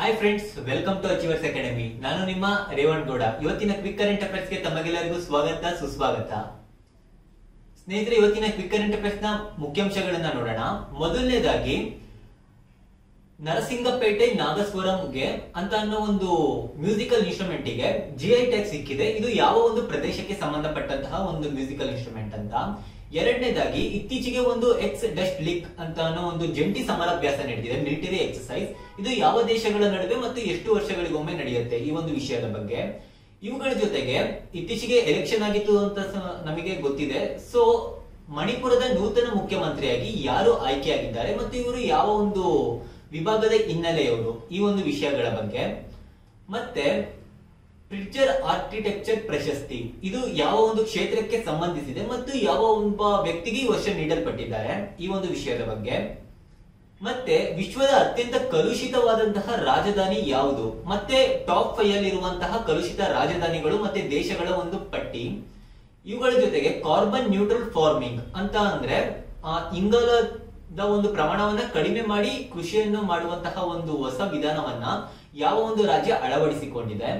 hi friends welcome to achievers academy ನಾನು ನಿಮ್ಮ ರೇವಣ್ ಗೌಡ ಇವತ್ತಿನ ಕ್ವಿಕ್ ಕರೆಂಟ್ ಅಫೇರ್ಸ್ಗೆ ತಮಗೆಲ್ಲರಿಗೂ ಸ್ವಾಗತ ಸುಸ್ವಾಗತ ಸ್ನೇಹಿತರೆ ಇವತ್ತಿನ ಕ್ವಿಕ್ ಕರೆಂಟ್ ಅಫೇರ್ಸ್ ನ ಮುಖ್ಯಾಂಶಗಳನ್ನ ನೋಡೋಣ ಮೊದಲನೇದಾಗಿ ನರಸಿಂಗಪೇಟೆ ನಾಗಸ್ವರಂಗೆ ಅಂತ ಅನ್ನೋ ಒಂದು ಮ್ಯೂಸಿಕಲ್ ಇನ್ಸ್ಟ್ರೂಮೆಂಟ್ ಗೆ ಜಿಐ ಟ್ಯಾಗ್ ಸಿಕ್ಕಿದೆ ಇದು ಯಾವ ಒಂದು ಪ್ರದೇಶಕ್ಕೆ ಸಂಬಂಧಪಟ್ಟಂತಹ ಒಂದು ಮ್ಯೂಸಿಕಲ್ ಇನ್ಸ್ಟ್ರೂಮೆಂಟ್ ಅಂತ ಎರಡನೇದಾಗಿ ಇತ್ತೀಚೆಗೆ ಒಂದು ಎಕ್ಸ್ ಡಸ್ಟ್ ಲಿಕ್ ಅಂತ ಅನ್ನೋ ಒಂದು ಜಂಟಿ ಸಮರಾಭ್ಯಾಸ ನಡೆದಿದೆ ಮಿಲಿಟರಿ ಎಕ್ಸರ್ಸೈಸ್ ಇದು ಯಾವ ದೇಶಗಳ ನಡುವೆ ಮತ್ತು ಎಷ್ಟು ವರ್ಷಗಳಿಗೊಮ್ಮೆ ನಡೆಯುತ್ತೆ ಈ ಒಂದು ವಿಷಯದ ಬಗ್ಗೆ ಇವುಗಳ ಜೊತೆಗೆ ಇತ್ತೀಚೆಗೆ ಎಲೆಕ್ಷನ್ ಆಗಿತ್ತು ಅಂತ ಸ- ನಮಗೆ ಗೊತ್ತಿದೆ ಸೊ ಮಣಿಪುರದ ನೂತನ ಮುಖ್ಯಮಂತ್ರಿಯಾಗಿ ಯಾರು ಆಯ್ಕೆಯಾಗಿದ್ದಾರೆ ಮತ್ತು ಇವರು ಯಾವ ಒಂದು ವಿಭಾಗದ ಹಿನ್ನೆಲೆಯವರು ಈ ಒಂದು ವಿಷಯಗಳ ಬಗ್ಗೆ ಮತ್ತೆ ಪ್ರಿಟ್ಜರ್ ಆರ್ಕಿಟೆಕ್ಚರ್ ಪ್ರಶಸ್ತಿ ಇದು ಯಾವ ಒಂದು ಕ್ಷೇತ್ರಕ್ಕೆ ಸಂಬಂಧಿಸಿದೆ ಮತ್ತು ಯಾವ ಒಬ್ಬ ವ್ಯಕ್ತಿಗೆ ಈ ವರ್ಷ ನೀಡಲ್ಪಟ್ಟಿದ್ದಾರೆ ಈ ಒಂದು ವಿಷಯದ ಬಗ್ಗೆ ಮತ್ತೆ ವಿಶ್ವದ ಅತ್ಯಂತ ಕಲುಷಿತವಾದಂತಹ ರಾಜಧಾನಿ ಯಾವುದು ಮತ್ತೆ ಟಾಪ್ ಫೈವ್ ಅಲ್ಲಿ ಇರುವಂತಹ ಕಲುಷಿತ ರಾಜಧಾನಿಗಳು ಮತ್ತೆ ದೇಶಗಳ ಒಂದು ಪಟ್ಟಿ ಇವುಗಳ ಜೊತೆಗೆ ಕಾರ್ಬನ್ ನ್ಯೂಟ್ರಲ್ ಫಾರ್ಮಿಂಗ್ ಅಂತ ಅಂದ್ರೆ ಆ, ಇಂಗಾಲದ ಒಂದು ಪ್ರಮಾಣವನ್ನ ಕಡಿಮೆ ಮಾಡಿ ಕೃಷಿಯನ್ನು ಮಾಡುವಂತಹ ಒಂದು ಹೊಸ ವಿಧಾನವನ್ನ ಯಾವ ಒಂದು ರಾಜ್ಯ ಅಳವಡಿಸಿಕೊಂಡಿದೆ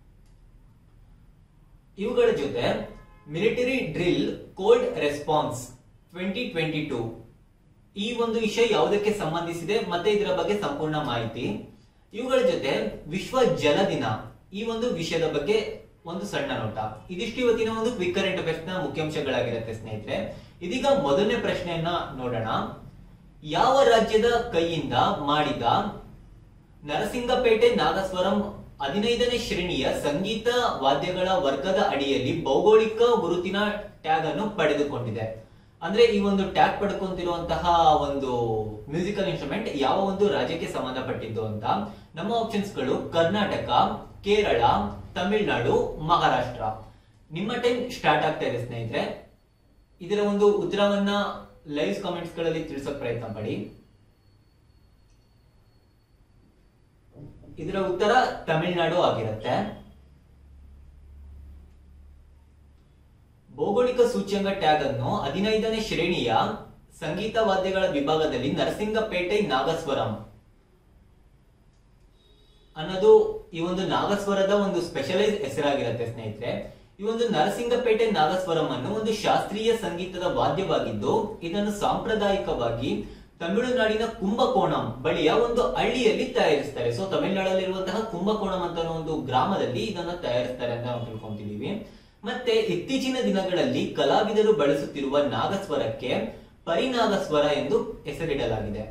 ಇವುಗಳ ಜೊತೆ military drill cold response twenty twenty two ಈ ಒಂದು ವಿಷಯ ಯಾವುದಕ್ಕೆ ಸಂಬಂಧಿಸಿದೆ ಮತ್ತೆ ಇದರ ಬಗ್ಗೆ ಸಂಪೂರ್ಣ ಮಾಹಿತಿ ಇವುಗಳ ಜೊತೆ ವಿಶ್ವ ಜಲ ದಿನ ಈ ಒಂದು ವಿಷಯದ ಬಗ್ಗೆ ಒಂದು ಸಣ್ಣ ನೋಟ ಇದಿಷ್ಟು ಇವತ್ತಿನ ಒಂದು ಕ್ವಿಕ್ ಕರೆಂಟ್ ಅಫೇರ್ಸ್ ನ ಮುಖ್ಯಾಂಶಗಳಾಗಿರುತ್ತೆ ಸ್ನೇಹಿತರೆ ಇದೀಗ ಮೊದಲನೇ ಪ್ರಶ್ನೆಯನ್ನ ನೋಡೋಣ ಯಾವ ರಾಜ್ಯದ ಕೈಯಿಂದ ಮಾಡಿದ ನರಸಿಂಗಪೇಟೆ ನಾಗಸ್ವರಂ ಹದಿನೈದನೇ ಶ್ರೇಣಿಯ ಸಂಗೀತ ವಾದ್ಯಗಳ ವರ್ಗದ ಅಡಿಯಲ್ಲಿ ಭೌಗೋಳಿಕ ಗುರುತಿನ ಟ್ಯಾಗ್ ಅನ್ನು ಪಡೆದುಕೊಂಡಿದೆ ಅಂದ್ರೆ ಈ ಒಂದು ಟ್ಯಾಗ್ ಪಡ್ಕೊಂತಿರುವಂತಹ ಒಂದು ಮ್ಯೂಸಿಕಲ್ ಇನ್ಸ್ಟ್ರೂಮೆಂಟ್ ಯಾವ ಒಂದು ರಾಜ್ಯಕ್ಕೆ ಸಂಬಂಧಪಟ್ಟಿದ್ದು ಅಂತ ನಮ್ಮ ಆಪ್ಷನ್ಸ್ ಗಳು ಕರ್ನಾಟಕ ಕೇರಳ ತಮಿಳುನಾಡು ಮಹಾರಾಷ್ಟ್ರ ನಿಮ್ಮ ಟೈಮ್ ಸ್ಟಾರ್ಟ್ ಆಗ್ತಾ ಇದೆ ಸ್ನೇಹಿತರೆ ಇದರ ಒಂದು ಉತ್ತರವನ್ನ ಲೈವ್ ಕಾಮೆಂಟ್ಸ್ ಗಳಲ್ಲಿ ತಿಳಿಸೋಕ್ ಪ್ರಯತ್ನ ಪಡಿ ಇದರ ಉತ್ತರ ತಮಿಳುನಾಡು ಆಗಿರುತ್ತೆ ಭೌಗೋಳಿಕ ಸೂಚ್ಯಂಕ ಟ್ಯಾಗ್ ಅನ್ನು ಹದಿನೈದನೇ ಶ್ರೇಣಿಯ ಸಂಗೀತ ವಾದ್ಯಗಳ ವಿಭಾಗದಲ್ಲಿ ನರಸಿಂಗಪೇಟೆ ನಾಗಸ್ವರಂ ಅನ್ನೋದು ಈ ಒಂದು ನಾಗಸ್ವರದ ಒಂದು ಸ್ಪೆಷಲೈಸ್ ಹೆಸರಾಗಿರುತ್ತೆ ಸ್ನೇಹಿತರೆ ಈ ಒಂದು ನರಸಿಂಗಪೇಟೆ ನಾಗಸ್ವರಂ ಅನ್ನು ಒಂದು ಶಾಸ್ತ್ರೀಯ ಸಂಗೀತದ ವಾದ್ಯವಾಗಿದ್ದು ಇದನ್ನು ಸಾಂಪ್ರದಾಯಿಕವಾಗಿ ತಮಿಳುನಾಡಿನ ಕುಂಭಕೋಣಂ ಬಳಿಯ ಒಂದು ಹಳ್ಳಿಯಲ್ಲಿ ತಯಾರಿಸ್ತಾರೆ ಸೊ ತಮಿಳುನಾಡಲ್ಲಿರುವಂತಹ ಕುಂಭಕೋಣಂ ಅಂತ ಅನ್ನೋ ಒಂದು ಗ್ರಾಮದಲ್ಲಿ ಇದನ್ನ ತಯಾರಿಸ್ತಾರೆ ಅಂತ ನಾವು ತಿಳ್ಕೊಂತಿದೀವಿ ಮತ್ತೆ ಇತ್ತೀಚಿನ ದಿನಗಳಲ್ಲಿ ಕಲಾವಿದರು ಬಳಸುತ್ತಿರುವ ನಾಗಸ್ವರಕ್ಕೆ ಪರಿನಾಗಸ್ವರ ಎಂದು ಹೆಸರಿಡಲಾಗಿದೆ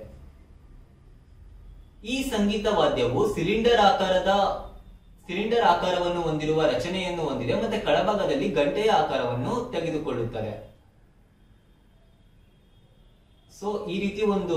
ಈ ಸಂಗೀತ ವಾದ್ಯವು ಸಿಲಿಂಡರ್ ಆಕಾರದ ಸಿಲಿಂಡರ್ ಆಕಾರವನ್ನು ಹೊಂದಿರುವ ರಚನೆಯನ್ನು ಹೊಂದಿದೆ ಮತ್ತೆ ಕೆಳಭಾಗದಲ್ಲಿ ಗಂಟೆಯ ಆಕಾರವನ್ನು ತೆಗೆದುಕೊಳ್ಳುತ್ತದೆ ಸೊ ಈ ರೀತಿ ಒಂದು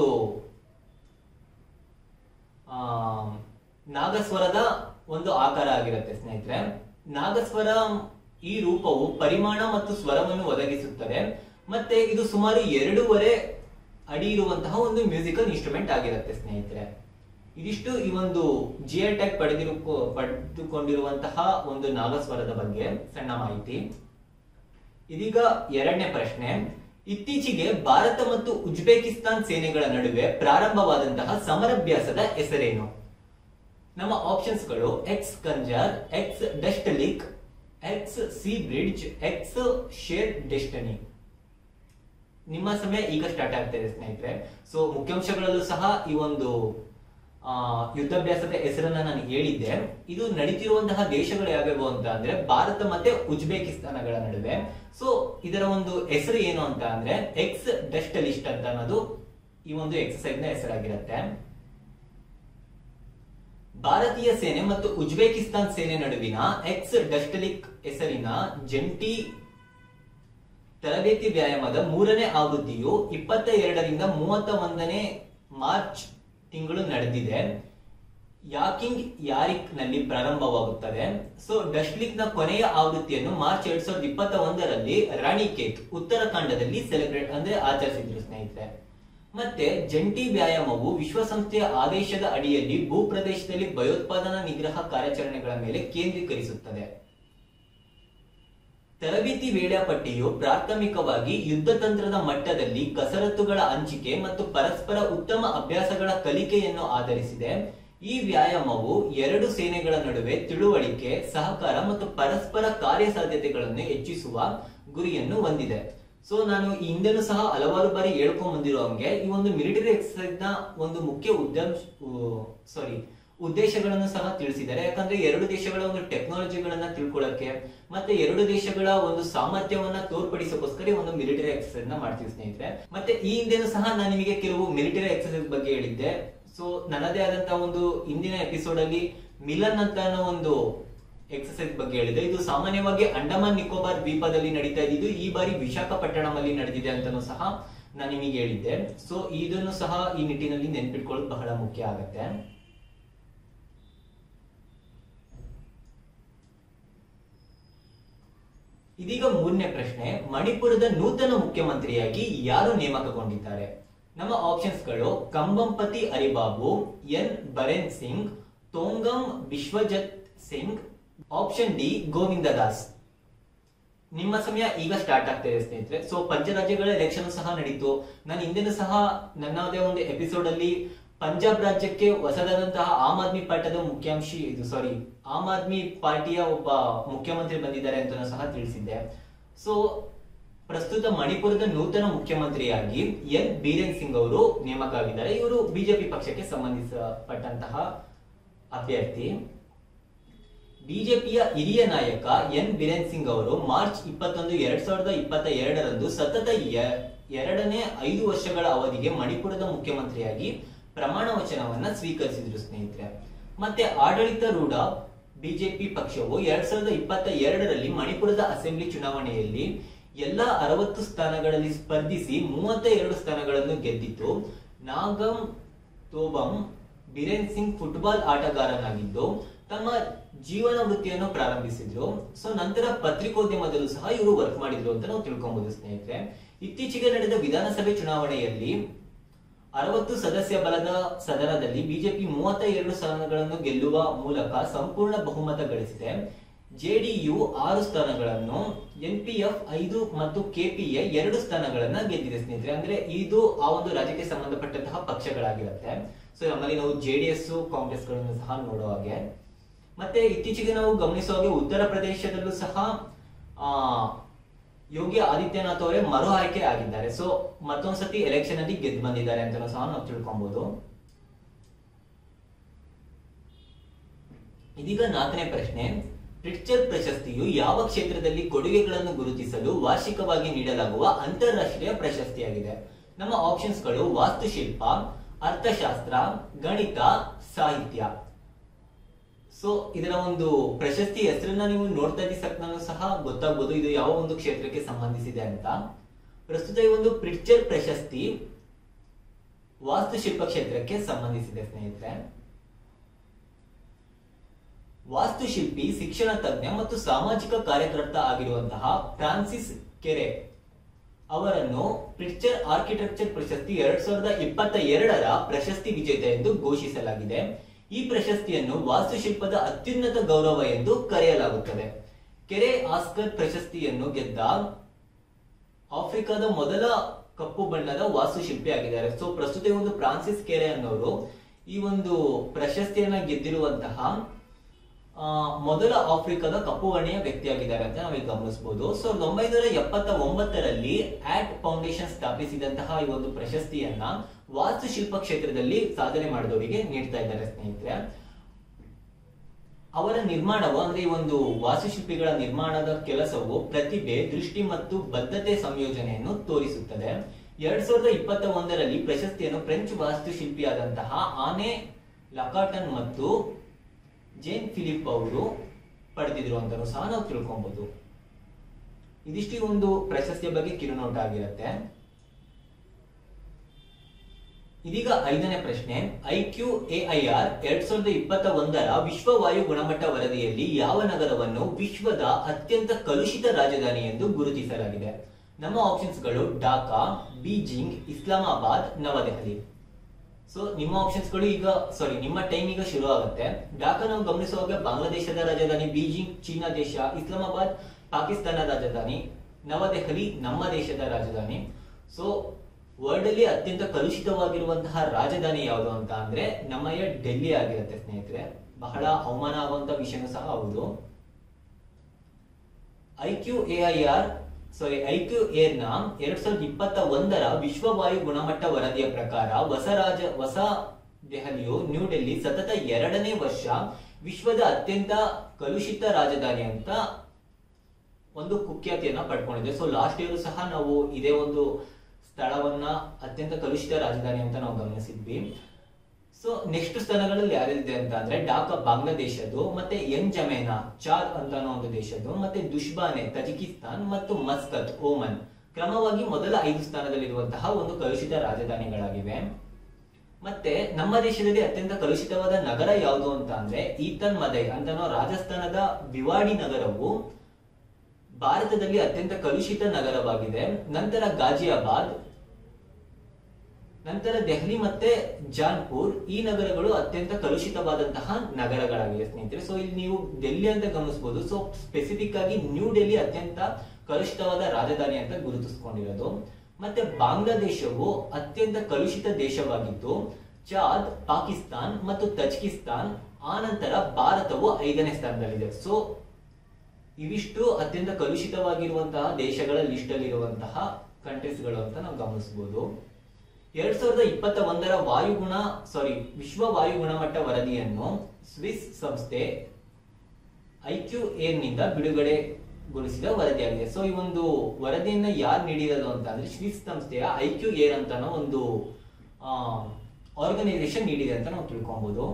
ಆ, ನಾಗಸ್ವರದ ಒಂದು ಆಕಾರ ಆಗಿರುತ್ತೆ ಸ್ನೇಹಿತರೆ ನಾಗಸ್ವರ ಈ ರೂಪವು ಪರಿಮಾಣ ಮತ್ತು ಸ್ವರವನ್ನು ಒದಗಿಸುತ್ತದೆ ಮತ್ತೆ ಇದು ಸುಮಾರು ಎರಡೂವರೆ ಅಡಿ ಇರುವಂತಹ ಒಂದು ಮ್ಯೂಸಿಕಲ್ ಇನ್ಸ್ಟ್ರೂಮೆಂಟ್ ಆಗಿರುತ್ತೆ ಸ್ನೇಹಿತರೆ ಇದಿಷ್ಟು ಈ ಒಂದು ಜಿಐ ಟ್ಯಾಗ್ ಪಡೆದಿರು ಪಡೆದುಕೊಂಡಿರುವಂತಹ ಒಂದು ನಾಗಸ್ವರದ ಬಗ್ಗೆ ಸಣ್ಣ ಮಾಹಿತಿ ಇದೀಗ ಎರಡನೇ ಪ್ರಶ್ನೆ ಇತ್ತೀಚೆಗೆ ಭಾರತ ಮತ್ತು ಉಜ್ಬೇಕಿಸ್ತಾನ್ ಸೇನೆಗಳ ನಡುವೆ ಪ್ರಾರಂಭವಾದಂತಹ ಸಮರಭ್ಯಾಸದ ಹೆಸರೇನು ನಮ್ಮ ಆಪ್ಷನ್ಸ್ ಗಳು Ex Khanjar Ex Dustlik Ex sea bridge Ex shared destiny ನಿಮ್ಮ ಸಮಯ ಈಗ ಸ್ಟಾರ್ಟ್ ಆಗ್ತಾ ಇದೆ ಸ್ನೇಹಿತರೆ ಸೊ ಮುಖ್ಯಾಂಶಗಳಲ್ಲೂ ಸಹ ಈ ಒಂದು ಆ, ಯುದ್ಧಾಭ್ಯಾಸದ ಹೆಸರನ್ನ ನಾನು ಹೇಳಿದ್ದೆ ಇದು ನಡೀತಿರುವಂತಹ ದೇಶಗಳು ಯಾವ್ಯಾವು ಅಂತ ಅಂದ್ರೆ ಭಾರತ ಮತ್ತೆ ಉಜ್ಬೇಕಿಸ್ತಾನಗಳ ನಡುವೆ ಸೊ ಇದರ ಒಂದು ಹೆಸರು ಏನು ಅಂತ ಅಂದ್ರೆ ಎಕ್ಸ್ ಡಸ್ಟ್ ಲಿಸ್ಟ್ ಅಂತ ಅನ್ನೋದು ಈ ಒಂದು ಎಕ್ಸಸೈಸ್ ನ ಹೆಸರಾಗಿರುತ್ತೆ ಭಾರತೀಯ ಸೇನೆ ಮತ್ತು ಉಜ್ಬೇಕಿಸ್ತಾನ್ ಸೇನೆ ನಡುವಿನ ಎಕ್ಸ್ ಡಸ್ಟಲಿಕ್ ಹೆಸರಿನ ಜಂಟಿ ತರಬೇತಿ ವ್ಯಾಯಾಮದ ಮೂರನೇ ಆವೃತ್ತಿಯು ಇಪ್ಪತ್ತ ಎರಡರಿಂದ ಮೂವತ್ತ ಒಂದನೇ ಮಾರ್ಚ್ ತಿಂಗಳು ನಡೆದಿದೆ ಯಾಕಿಂಗ್ ಯಾರಿಕ್ ನಲ್ಲಿ ಪ್ರಾರಂಭವಾಗುತ್ತದೆ ಸೊ ಡಸ್ಟ್ಲಿಕ್ ನ ಕೊನೆಯ ಆವೃತ್ತಿಯನ್ನು ಮಾರ್ಚ್ ಎರಡ್ ಸಾವಿರದ ಇಪ್ಪತ್ತ ಒಂದರಲ್ಲಿ ರಾಣಿಕೇತ್ ಉತ್ತರಾಖಂಡದಲ್ಲಿ ಸೆಲೆಬ್ರೇಟ್ ಅಂದ್ರೆ ಆಚರಿಸಿದ್ರು ಸ್ನೇಹಿತರೆ ಮತ್ತೆ ಜಂಟಿ ವ್ಯಾಯಾಮವು ವಿಶ್ವಸಂಸ್ಥೆಯ ಆದೇಶದ ಅಡಿಯಲ್ಲಿ ಭೂಪ್ರದೇಶದಲ್ಲಿ ಭಯೋತ್ಪಾದನಾ ನಿಗ್ರಹ ಕಾರ್ಯಾಚರಣೆಗಳ ಮೇಲೆ ಕೇಂದ್ರೀಕರಿಸುತ್ತದೆ ತರಬೇತಿ ವೇಳಾಪಟ್ಟಿಯು ಪ್ರಾಥಮಿಕವಾಗಿ ಯುದ್ಧ ತಂತ್ರದ ಮಟ್ಟದಲ್ಲಿ ಕಸರತ್ತುಗಳ ಹಂಚಿಕೆ ಮತ್ತು ಪರಸ್ಪರ ಉತ್ತಮ ಅಭ್ಯಾಸಗಳ ಕಲಿಕೆಯನ್ನು ಆಧರಿಸಿದೆ ಈ ವ್ಯಾಯಾಮವು ಎರಡು ಸೇನೆಗಳ ನಡುವೆ ತಿಳುವಳಿಕೆ ಸಹಕಾರ ಮತ್ತು ಪರಸ್ಪರ ಕಾರ್ಯಸಾಧ್ಯತೆಗಳನ್ನು ಹೆಚ್ಚಿಸುವ ಗುರಿಯನ್ನು ಹೊಂದಿದೆ ಸೊ ನಾನು ಈ ಹಿಂದೆನೂ ಸಹ ಹಲವಾರು ಬಾರಿ ಹೇಳ್ಕೊಂಡ್ ಬಂದಿರೋ ಹಂಗೆ ಈ ಒಂದು ಮಿಲಿಟರಿ ಎಕ್ಸರ್ಸೈಸ್ ನ ಒಂದು ಮುಖ್ಯ ಉದ್ದೇಶ ಸಾರಿ ಉದ್ದೇಶಗಳನ್ನು ಸಹ ತಿಳಿಸಿದ್ದಾರೆ ಯಾಕಂದ್ರೆ ಎರಡು ದೇಶಗಳ ಒಂದು ಟೆಕ್ನಾಲಜಿಗಳನ್ನ ತಿಳ್ಕೊಳ್ಳಕ್ಕೆ ಮತ್ತೆ ಎರಡು ದೇಶಗಳ ಒಂದು ಸಾಮರ್ಥ್ಯವನ್ನ ತೋರ್ಪಡಿಸೋಕೋಸ್ಕರ ಈ ಒಂದು ಮಿಲಿಟರಿ ಎಕ್ಸರ್ಸೈಸ್ ನ ಮಾಡ್ತೀವಿ ಸ್ನೇಹಿತರೆ ಮತ್ತೆ ಈ ಹಿಂದೆನೂ ಸಹ ನಾನು ನಿಮಗೆ ಕೆಲವು ಮಿಲಿಟರಿ ಎಕ್ಸರ್ಸೈಸ್ ಬಗ್ಗೆ ಹೇಳಿದ್ದೆ ಸೊ ನನ್ನದೇ ಆದಂತಹ ಒಂದು ಹಿಂದಿನ ಎಪಿಸೋಡ್ ಅಲ್ಲಿ ಮಿಲನ್ ಅಂತ ಅನ್ನೋ ಒಂದು ಎಕ್ಸರ್ಸೈಸ್ ಬಗ್ಗೆ ಹೇಳಿದೆ ಇದು ಸಾಮಾನ್ಯವಾಗಿ ಅಂಡಮಾನ್ ನಿಕೋಬಾರ್ ದ್ವೀಪದಲ್ಲಿ ನಡೀತಾ ಇದ್ದು ಈ ಬಾರಿ ವಿಶಾಖಪಟ್ಟಣಮಲ್ಲಿ ನಡೆದಿದೆ ಅಂತಾನೂ ಸಹ ನಾನು ನಿಮಗೆ ಹೇಳಿದ್ದೆ ಸೊ ಇದನ್ನು ಸಹ ಈ ನಿಟ್ಟಿನಲ್ಲಿ ನೆನ್ಪಿಟ್ಕೊಳ್ಳೋದು ಬಹಳ ಮುಖ್ಯ ಆಗತ್ತೆ ಇದೀಗ ಮೂರನೇ ಪ್ರಶ್ನೆ ಮಣಿಪುರದ ನೂತನ ಮುಖ್ಯಮಂತ್ರಿಯಾಗಿ ಯಾರು ನೇಮಕಗೊಂಡಿದ್ದಾರೆ ನಮ್ಮ ಆಪ್ಷನ್ಸ್ ಗಳು Kambhampati Haribabu N Biren Singh Thongam Biswajit Singh option D Govinda Das ನಿಮ್ಮ ಸಮಯ ಈಗ ಸ್ಟಾರ್ಟ್ ಆಗ್ತಾ ಇದೆ ಸ್ನೇಹಿತರೆ ಸೊ ಪಂಚರಾಜ್ಯಗಳ ಎಲೆಕ್ಷನ್ ಸಹ ನಡೀತು ನಾನು ಹಿಂದಿನ ಸಹ ನನ್ನದೇ ಒಂದು ಎಪಿಸೋಡ್ ಅಲ್ಲಿ ಪಂಜಾಬ್ ರಾಜ್ಯಕ್ಕೆ ಹೊಸದಾದಂತಹ ಆಮ್ ಆದ್ಮಿ ಪಾರ್ಟಿಯ ಮುಖ್ಯಾಂಶಿ ಇದು ಸಾರಿ ಆಮ್ ಆದ್ಮಿ ಪಾರ್ಟಿಯ ಒಬ್ಬ ಮುಖ್ಯಮಂತ್ರಿ ಬಂದಿದ್ದಾರೆ ಅಂತ ಸಹ ತಿಳಿಸಿದ್ದೆ ಸೊ ಪ್ರಸ್ತುತ ಮಣಿಪುರದ ನೂತನ ಮುಖ್ಯಮಂತ್ರಿಯಾಗಿ ಎನ್ ಬೀರೇನ್ ಸಿಂಗ್ ಅವರು ನೇಮಕ ಆಗಿದ್ದಾರೆ ಇವರು ಬಿಜೆಪಿ ಪಕ್ಷಕ್ಕೆ ಸಂಬಂಧಿಸಪಟ್ಟಂತಹ ಅಭ್ಯರ್ಥಿ ಬಿಜೆಪಿಯ ಹಿರಿಯ ನಾಯಕ ಎನ್ ಬಿರೇನ್ ಸಿಂಗ್ ಅವರು ಮಾರ್ಚ್ ಇಪ್ಪತ್ತೊಂದು ಎರಡ್ ಸಾವಿರದ ಇಪ್ಪತ್ತ ಎರಡರಂದು ಸತತ ಎ- ಎರಡನೇ ಐದು ವರ್ಷಗಳ ಅವಧಿಗೆ ಮಣಿಪುರದ ಮುಖ್ಯಮಂತ್ರಿಯಾಗಿ ಪ್ರಮಾಣ ವಚನವನ್ನ ಸ್ವೀಕರಿಸಿದ್ರು ಸ್ನೇಹಿತರೆ ಮತ್ತೆ ಆಡಳಿತಾರೂಢ ಬಿಜೆಪಿ ಪಕ್ಷವು ಎರಡ್ ಸಾವಿರದ ಇಪ್ಪತ್ತ ಎರಡರಲ್ಲಿ ಮಣಿಪುರದ ಅಸೆಂಬ್ಲಿ ಚುನಾವಣೆಯಲ್ಲಿ ಎಲ್ಲಾ ಅರವತ್ತು ಸ್ಥಾನಗಳಲ್ಲಿ ಸ್ಪರ್ಧಿಸಿ ಮೂವತ್ತ ಎರಡು ಸ್ಥಾನಗಳನ್ನು ಗೆದ್ದಿತ್ತು ನಾಗಂ ತೋಬಂ ಬಿರೇನ್ ಸಿಂಗ್ ಫುಟ್ಬಾಲ್ ಆಟಗಾರನಾಗಿದ್ದು ತಮ್ಮ ಜೀವನ ವೃತ್ತಿಯನ್ನು ಪ್ರಾರಂಭಿಸಿದ್ರು ಸೊ ನಂತರ ಪತ್ರಿಕೋದ್ಯಮದಲ್ಲೂ ಸಹ ಇವರು ವರ್ಕ್ ಮಾಡಿದ್ರು ಅಂತ ನಾವು ತಿಳ್ಕೊಬಹುದು ಸ್ನೇಹಿತರೆ ಇತ್ತೀಚೆಗೆ ನಡೆದ ವಿಧಾನಸಭೆ ಚುನಾವಣೆಯಲ್ಲಿ ಅರವತ್ತು ಸದಸ್ಯ ಬಲದ ಸದನದಲ್ಲಿ ಬಿಜೆಪಿ ಮೂವತ್ತ ಎರಡು ಸ್ಥಾನಗಳನ್ನು ಗೆಲ್ಲುವ ಮೂಲಕ ಸಂಪೂರ್ಣ ಬಹುಮತ ಗಳಿಸಿದೆ ಜೆಡಿಯು ಆರು ಸ್ಥಾನಗಳನ್ನು ಎನ್ಪಿಎಫ್ ಐದು ಮತ್ತು ಕೆಪಿಎ ಎರಡು ಸ್ಥಾನಗಳನ್ನ ಗೆದ್ದಿದೆ ಸ್ನೇಹಿತರೆ ಅಂದ್ರೆ ಇದು ಆ ಒಂದು ರಾಜ್ಯಕ್ಕೆ ಸಂಬಂಧಪಟ್ಟಂತಹ ಪಕ್ಷಗಳಾಗಿರುತ್ತೆ ಸೊ ನಮ್ಮಲ್ಲಿ ನಾವು ಜೆಡಿಎಸ್ ಕಾಂಗ್ರೆಸ್ ಗಳನ್ನು ಸಹ ನೋಡೋ ಹಾಗೆ ಮತ್ತೆ ಇತ್ತೀಚೆಗೆ ನಾವು ಗಮನಿಸುವ ಹಾಗೆ ಉತ್ತರ ಪ್ರದೇಶದಲ್ಲೂ ಸಹ ಆ ಯೋಗಿ ಆದಿತ್ಯನಾಥ್ ಅವರೇ ಮರು ಆಯ್ಕೆ ಆಗಿದ್ದಾರೆ ಸೊ ಮತ್ತೊಂದ್ಸತಿ ಎಲೆಕ್ಷನ್ ಅಲ್ಲಿ ಗೆದ್ದು ಬಂದಿದ್ದಾರೆ ಅಂತ ಸಹ ನಾವು ತಿಳ್ಕೊಬಹುದು ಇದೀಗ ನಾಲ್ಕನೇ ಪ್ರಶ್ನೆ ಪ್ರಿಟ್ಚರ್ ಪ್ರಶಸ್ತಿಯು ಯಾವ ಕ್ಷೇತ್ರದಲ್ಲಿ ಕೊಡುಗೆಗಳನ್ನು ಗುರುತಿಸಲು ವಾರ್ಷಿಕವಾಗಿ ನೀಡಲಾಗುವ ಅಂತಾರಾಷ್ಟ್ರೀಯ ಪ್ರಶಸ್ತಿಯಾಗಿದೆ ನಮ್ಮ ಆಪ್ಷನ್ಸ್ ಗಳು ವಾಸ್ತುಶಿಲ್ಪ ಅರ್ಥಶಾಸ್ತ್ರ ಗಣಿತ ಸಾಹಿತ್ಯ ಸೊ ಇದರ ಒಂದು ಪ್ರಶಸ್ತಿ ಹೆಸರನ್ನ ನೀವು ನೋಡ್ತಾ ಇದ್ದ ಸಹ ಗೊತ್ತಾಗ್ಬೋದು ಇದು ಯಾವ ಒಂದು ಕ್ಷೇತ್ರಕ್ಕೆ ಸಂಬಂಧಿಸಿದೆ ಅಂತ ಪ್ರಸ್ತುತ ಈ ಒಂದು ಪ್ರಿಟ್ಚರ್ ಪ್ರಶಸ್ತಿ ವಾಸ್ತುಶಿಲ್ಪ ಕ್ಷೇತ್ರಕ್ಕೆ ಸಂಬಂಧಿಸಿದೆ ಸ್ನೇಹಿತರೆ ವಾಸ್ತುಶಿಲ್ಪಿ ಶಿಕ್ಷಣ ತಜ್ಞ ಮತ್ತು ಸಾಮಾಜಿಕ ಕಾರ್ಯಕರ್ತ ಆಗಿರುವಂತಹ ಫ್ರಾನ್ಸಿಸ್ ಕೆರೆ ಅವರನ್ನು ಪ್ರಿಟ್ಚರ್ ಆರ್ಕಿಟೆಕ್ಚರ್ ಪ್ರಶಸ್ತಿ ಎರಡ್ ಸಾವಿರದ ಇಪ್ಪತ್ತ ಎರಡರ ಪ್ರಶಸ್ತಿ ವಿಜೇತ ಎಂದು ಘೋಷಿಸಲಾಗಿದೆ ಈ ಪ್ರಶಸ್ತಿಯನ್ನು ವಾಸ್ತುಶಿಲ್ಪದ ಅತ್ಯುನ್ನತ ಗೌರವ ಎಂದು ಕರೆಯಲಾಗುತ್ತದೆ ಕೆರೆ ಆಸ್ಕರ್ ಪ್ರಶಸ್ತಿಯನ್ನು ಗೆದ್ದ ಆಫ್ರಿಕಾದ ಮೊದಲ ಕಪ್ಪು ಬಣ್ಣದ ವಾಸ್ತುಶಿಲ್ಪಿ ಆಗಿದ್ದಾರೆ ಸೊ ಪ್ರಸ್ತುತ ಈ ಒಂದು ಫ್ರಾನ್ಸಿಸ್ ಕೆರೆ ಅನ್ನೋರು ಈ ಒಂದು ಪ್ರಶಸ್ತಿಯನ್ನ ಗೆದ್ದಿರುವಂತಹ ಆ, ಮೊದಲ ಆಫ್ರಿಕಾದ ಕಪ್ಪು ವರ್ಣೀಯ ವ್ಯಕ್ತಿಯಾಗಿದ್ದಾರೆ ಅಂತ ನಾವೀಗ ಗಮನಿಸಬಹುದು ಸಾವಿರದ ಒಂಬೈನೂರ ಎಪ್ಪತ್ತ ಒಂಬತ್ತರಲ್ಲಿ ಆಟ್ ಫೌಂಡೇಶನ್ ಸ್ಥಾಪಿಸಿದಂತಹ ಈ ಒಂದು ಪ್ರಶಸ್ತಿಯನ್ನ ವಾಸ್ತುಶಿಲ್ಪ ಕ್ಷೇತ್ರದಲ್ಲಿ ಸಾಧನೆ ಮಾಡಿದವರಿಗೆ ನೀಡ್ತಾ ಇದ್ದಾರೆ ಸ್ನೇಹಿತರೆ ಅವರ ನಿರ್ಮಾಣವು ಅಂದ್ರೆ ಈ ಒಂದು ವಾಸ್ತುಶಿಲ್ಪಿಗಳ ನಿರ್ಮಾಣದ ಕೆಲಸವು ಪ್ರತಿಭೆ ದೃಷ್ಟಿ ಮತ್ತು ಬದ್ಧತೆ ಸಂಯೋಜನೆಯನ್ನು ತೋರಿಸುತ್ತದೆ ಎರಡ್ ಸಾವಿರದ ಇಪ್ಪತ್ತ ಒಂದರಲ್ಲಿ ಪ್ರಶಸ್ತಿಯನ್ನು ಫ್ರೆಂಚ್ ವಾಸ್ತುಶಿಲ್ಪಿಯಾದಂತಹ ಆನೆ ಲಕಾಟನ್ ಮತ್ತು ಜೇನ್ ಫಿಲಿಪ್ ಅವರು ಪಡೆದಿದ್ರು ಅಂತಲೂ ಸಹ ನಾವು ತಿಳ್ಕೊಬಹುದು ಇದಿಷ್ಟು ಈ ಒಂದು ಪ್ರಶಸ್ತಿಯ ಬಗ್ಗೆ ಕಿರುನೋಟ ಆಗಿರುತ್ತೆ ಇದೀಗ ಐದನೇ ಪ್ರಶ್ನೆ ಐ ಕ್ಯೂ ಎಐಆರ್ ಎರಡ್ ಸಾವಿರದ ಇಪ್ಪತ್ತ ಒಂದರ ವಿಶ್ವ ವಾಯು ಗುಣಮಟ್ಟ ವರದಿಯಲ್ಲಿ ಯಾವ ನಗರವನ್ನು ವಿಶ್ವದ ಅತ್ಯಂತ ಕಲುಷಿತ ರಾಜಧಾನಿ ಎಂದು ಗುರುತಿಸಲಾಗಿದೆ ನಮ್ಮ ಆಪ್ಷನ್ಸ್ ಗಳು ಢಾಕಾ ಬೀಜಿಂಗ್ ಇಸ್ಲಾಮಾಬಾದ್ ನವದೆಹಲಿ ಸೊ ನಿಮ್ಮ ಆಪ್ಷನ್ಸ್ ಗಳು ಈಗ ಸಾರಿ ನಿಮ್ಮ ಟೈಮ್ ಈಗ ಶುರು ಆಗುತ್ತೆ ಢಾಕಾ ನಾವು ಗಮನಿಸುವಾಗ ಬಾಂಗ್ಲಾದೇಶದ ರಾಜಧಾನಿ ಬೀಜಿಂಗ್ ಚೀನಾ ದೇಶ ಇಸ್ಲಾಮಾಬಾದ್ ಪಾಕಿಸ್ತಾನ ರಾಜಧಾನಿ ನವದೆಹಲಿ ನಮ್ಮ ದೇಶದ ರಾಜಧಾನಿ ಸೊ ವರ್ಲ್ಡ್ ಅಲ್ಲಿ ಅತ್ಯಂತ ಕಲುಷಿತವಾಗಿರುವಂತಹ ರಾಜಧಾನಿ ಯಾವುದು ಅಂತ ಅಂದ್ರೆ ನಮ್ಮಯ್ಯ ಡೆಲ್ಲಿ ಆಗಿರುತ್ತೆ ಸ್ನೇಹಿತರೆ ಬಹಳ ಅವಮಾನ ಆಗುವಂತ ವಿಷಯನೂ ಸಹ ಹೌದು I Q A I R sorry I Q air ನ ಎರಡ್ ಸಾವಿರದ ಇಪ್ಪತ್ತ ಒಂದರ ವಿಶ್ವ ವಾಯು ಗುಣಮಟ್ಟ ವರದಿಯ ಪ್ರಕಾರ ಹೊಸ ರಾಜ ಹೊಸ ದೆಹಲಿಯು ನ್ಯೂ ಡೆಲ್ಲಿ ಸತತ ಎರಡನೇ ವರ್ಷ ವಿಶ್ವದ ಅತ್ಯಂತ ಕಲುಷಿತ ರಾಜಧಾನಿ ಅಂತ ಒಂದು ಕುಖ್ಯಾತಿಯನ್ನ ಪಡ್ಕೊಂಡಿದೆ ಸೊ ಲಾಸ್ಟ್ ಇಯರ್ ಸಹ ನಾವು ಇದೇ ಒಂದು ಸ್ಥಳವನ್ನ ಅತ್ಯಂತ ಕಲುಷಿತ ರಾಜಧಾನಿ ಅಂತ ನಾವು ಗಮನಿಸಿದ್ವಿ ಸೊ ನೆಕ್ಸ್ಟ್ ಸ್ಥಾನಗಳಲ್ಲಿ ಯಾರಿದೆ ಅಂತ ಅಂದ್ರೆ ಢಾಕಾ ಬಾಂಗ್ಲಾದೇಶದ್ದು ಮತ್ತೆ ಎನ್ ಜಮೇನಾ ಚಾದ್ ಅಂತ ಅನ್ನೋ ಒಂದು ದೇಶದ್ದು ಮತ್ತೆ ದುಷ್ಬಾನೆ ತಜಿಕಿಸ್ತಾನ್ ಮತ್ತು ಮಸ್ಕತ್ ಓಮನ್ ಕ್ರಮವಾಗಿ ಮೊದಲ ಐದು ಸ್ಥಾನದಲ್ಲಿರುವಂತಹ ಒಂದು ಕಲುಷಿತ ರಾಜಧಾನಿಗಳಾಗಿವೆ ಮತ್ತೆ ನಮ್ಮ ದೇಶದಲ್ಲಿ ಅತ್ಯಂತ ಕಲುಷಿತವಾದ ನಗರ ಯಾವುದು ಅಂತ ಅಂದ್ರೆ ಈತನ್ ಮದೈ ಅಂತ ಅನ್ನೋ ರಾಜಸ್ಥಾನದ ಬಿವಾಡಿ ನಗರವು ಭಾರತದಲ್ಲಿ ಅತ್ಯಂತ ಕಲುಷಿತ ನಗರವಾಗಿದೆ ನಂತರ ಗಾಜಿಯಾಬಾದ್ ನಂತರ ದೆಹಲಿ ಮತ್ತೆ ಜಾನ್ಪುರ್ ಈ ನಗರಗಳು ಅತ್ಯಂತ ಕಲುಷಿತವಾದಂತಹ ನಗರಗಳಾಗಿವೆ ಸ್ನೇಹಿತರೆ ಸೊ ಇಲ್ಲಿ ನೀವು ಡೆಲ್ಲಿ ಅಂತ ಗಮನಿಸಬಹುದು ಸೊ ಸ್ಪೆಸಿಫಿಕ್ ಆಗಿ ನ್ಯೂ ಡೆಲ್ಲಿ ಅತ್ಯಂತ ಕಲುಷಿತವಾದ ರಾಜಧಾನಿ ಅಂತ ಗುರುತಿಸಿಕೊಂಡಿರೋದು ಮತ್ತೆ ಬಾಂಗ್ಲಾದೇಶವು ಅತ್ಯಂತ ಕಲುಷಿತ ದೇಶವಾಗಿದ್ದು ಚಾದ್ ಪಾಕಿಸ್ತಾನ್ ಮತ್ತು ತಜ್ಕಿಸ್ತಾನ್ ಆ ನಂತರ ಭಾರತವು ಐದನೇ ಸ್ಥಾನದಲ್ಲಿದೆ ಸೊ ಇವಿಷ್ಟು ಅತ್ಯಂತ ಕಲುಷಿತವಾಗಿರುವಂತಹ ದೇಶಗಳ ಲಿಸ್ಟ್ ಅಲ್ಲಿ ಇರುವಂತಹ ಕಂಟ್ರೀಸ್ಗಳು ಅಂತ ನಾವು ಗಮನಿಸಬಹುದು ಎರಡ್ ಸಾವಿರದ ಇಪ್ಪತ್ತ ಒಂದರ ವಾಯುಗುಣ ಸಾರಿ ವಿಶ್ವ ವಾಯು ಗುಣಮಟ್ಟ ವರದಿಯನ್ನು ಸ್ವಿಸ್ ಸಂಸ್ಥೆ ಐಕ್ಯೂ ಏರ್ ನಿಂದ ಬಿಡುಗಡೆಗೊಳಿಸಿದ ವರದಿಯಾಗಿದೆ ಸೊ ಈ ಒಂದು ವರದಿಯನ್ನ ಯಾರು ನೀಡಿರೋದು ಅಂತ ಅಂದ್ರೆ ಸ್ವಿಸ್ ಸಂಸ್ಥೆಯ ಐಕ್ಯೂ ಏರ್ ಅಂತ ಒಂದು ಆರ್ಗನೈಸೇಷನ್ ನೀಡಿದೆ ಅಂತ ನಾವು ತಿಳ್ಕೊಬಹುದು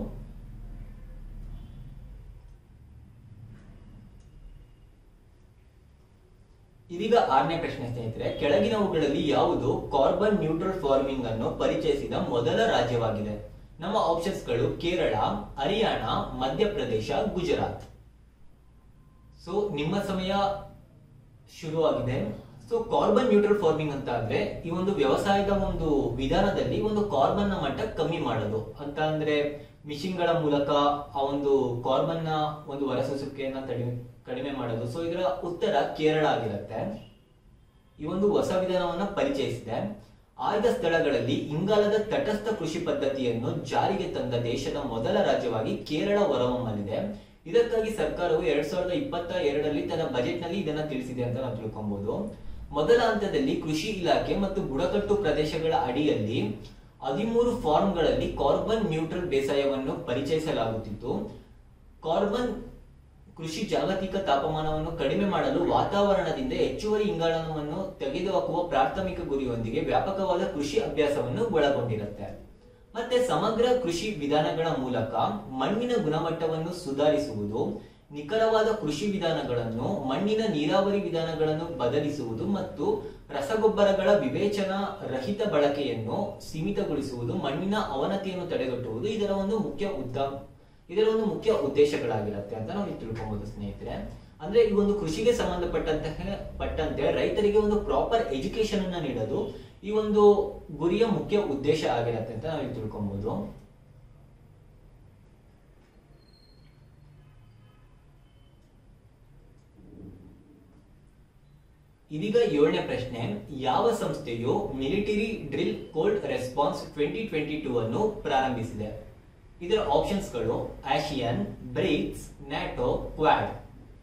ಇದೀಗ ಆರನೇ ಪ್ರಶ್ನೆ ಸ್ನೇಹಿತರೆ ಕೆಳಗಿನವುಗಳಲ್ಲಿ ಯಾವುದು ಕಾರ್ಬನ್ ನ್ಯೂಟ್ರಲ್ ಫಾರ್ಮಿಂಗ್ ಅನ್ನು ಪರಿಚಯಿಸಿದ ಮೊದಲ ರಾಜ್ಯವಾಗಿದೆ ನಮ್ಮ ಆಪ್ಷನ್ಸ್ ಗಳು ಕೇರಳ ಹರಿಯಾಣ ಮಧ್ಯಪ್ರದೇಶ ಗುಜರಾತ್ ಸೊ ನಿಮ್ಮ ಸಮಯ ಶುರುವಾಗಿದೆ ಸೊ ಕಾರ್ಬನ್ ನ್ಯೂಟ್ರಲ್ ಫಾರ್ಮಿಂಗ್ ಅಂತ ಅಂದ್ರೆ ಈ ಒಂದು ವ್ಯವಸಾಯದ ಒಂದು ವಿಧಾನದಲ್ಲಿ ಒಂದು ಕಾರ್ಬನ್ ನ ಮಟ್ಟ ಕಮ್ಮಿ ಮಾಡೋದು ಅಂತ ಅಂದ್ರೆ ಮಿಷಿನ್ ಗಳ ಮೂಲಕ ಆ ಒಂದು ಕಾರ್ಬನ್ ನ ಒಂದು ಹೊರಸೂಸುವಿಕೆಯನ್ನ ಕಡಿಮೆ ಕಡಿಮೆ ಮಾಡೋದು ಸೊ ಇದರ ಉತ್ತರ ಕೇರಳ ಆಗಿರುತ್ತೆ ಈ ಒಂದು ಹೊಸ ವಿಧಾನವನ್ನ ಪರಿಚಯಿಸಿದೆ ಆಯ್ದ ಸ್ಥಳಗಳಲ್ಲಿ ಇಂಗಾಲದ ತಟಸ್ಥ ಕೃಷಿ ಪದ್ಧತಿಯನ್ನು ಜಾರಿಗೆ ತಂದ ದೇಶದ ಮೊದಲ ರಾಜ್ಯವಾಗಿ ಕೇರಳ ಹೊರಹೊಮ್ಮಲಿದೆ ಇದಕ್ಕಾಗಿ ಸರ್ಕಾರವು ಎರಡ್ ಸಾವಿರದ ಇಪ್ಪತ್ತ ಎರಡರಲ್ಲಿ ತನ್ನ ಬಜೆಟ್ ನಲ್ಲಿ ಇದನ್ನ ತಿಳಿಸಿದೆ ಅಂತ ನಾವು ತಿಳ್ಕೊಬಹುದು ಮೊದಲ ಹಂತದಲ್ಲಿ ಕೃಷಿ ಇಲಾಖೆ ಮತ್ತು ಬುಡಕಟ್ಟು ಪ್ರದೇಶಗಳ ಅಡಿಯಲ್ಲಿ ಹದಿಮೂರು ಫಾರ್ಮ್ಗಳಲ್ಲಿ ಕಾರ್ಬನ್ ನ್ಯೂಟ್ರಲ್ ಬೇಸಾಯವನ್ನು ಪರಿಚಯಿಸಲಾಗುತ್ತಿತ್ತು ಕಾರ್ಬನ್ ಕೃಷಿ ಜಾಗತಿಕ ತಾಪಮಾನವನ್ನು ಕಡಿಮೆ ಮಾಡಲು ವಾತಾವರಣದಿಂದ ಹೆಚ್ಚುವರಿ ಇಂಗಾಲವನ್ನು ತೆಗೆದುಹಾಕುವ ಪ್ರಾಥಮಿಕ ಗುರಿಯೊಂದಿಗೆ ವ್ಯಾಪಕವಾದ ಕೃಷಿ ಅಭ್ಯಾಸವನ್ನು ಒಳಗೊಂಡಿರುತ್ತೆ ಮತ್ತೆ ಸಮಗ್ರ ಕೃಷಿ ವಿಧಾನಗಳ ಮೂಲಕ ಮಣ್ಣಿನ ಗುಣಮಟ್ಟವನ್ನು ಸುಧಾರಿಸುವುದು ನಿಖರವಾದ ಕೃಷಿ ವಿಧಾನಗಳನ್ನು ಮಣ್ಣಿನ ನೀರಾವರಿ ವಿಧಾನಗಳನ್ನು ಬದಲಿಸುವುದು ಮತ್ತು ರಸಗೊಬ್ಬರಗಳ ವಿವೇಚನಾ ರಹಿತ ಬಳಕೆಯನ್ನು ಸೀಮಿತಗೊಳಿಸುವುದು ಮಣ್ಣಿನ ಅವನತಿಯನ್ನು ತಡೆಗಟ್ಟುವುದು ಇದರ ಒಂದು ಮುಖ್ಯ ಉದ್ದ ಇದರ ಒಂದು ಮುಖ್ಯ ಉದ್ದೇಶಗಳಾಗಿರುತ್ತೆ ಅಂತ ನಾವು ತಿಳ್ಕೊಬಹುದು ಸ್ನೇಹಿತರೆ ಅಂದ್ರೆ ಈ ಒಂದು ಕೃಷಿಗೆ ಸಂಬಂಧಪಟ್ಟಂತಹ ಪಟ್ಟಂತೆ ರೈತರಿಗೆ ಒಂದು ಪ್ರಾಪರ್ ಎಜುಕೇಶನ್ ಅನ್ನ ನೀಡೋದು ಈ ಒಂದು ಗುರಿಯ ಮುಖ್ಯ ಉದ್ದೇಶ ಆಗಿರುತ್ತೆ ಅಂತ ನಾವು ತಿಳ್ಕೊಬಹುದು ಇದೀಗ ಏಳನೇ ಪ್ರಶ್ನೆ ಯಾವ ಸಂಸ್ಥೆಯು military drill cold response twenty twenty two ಅನ್ನು ಪ್ರಾರಂಭಿಸಿದೆ ಇದರ ಆಪ್ಷನ್ಸ್ಗಳು ಆಶಿಯನ್ ಬ್ರಿಕ್ಸ್ ನ್ಯಾಟೋ ಕ್ವಾಡ್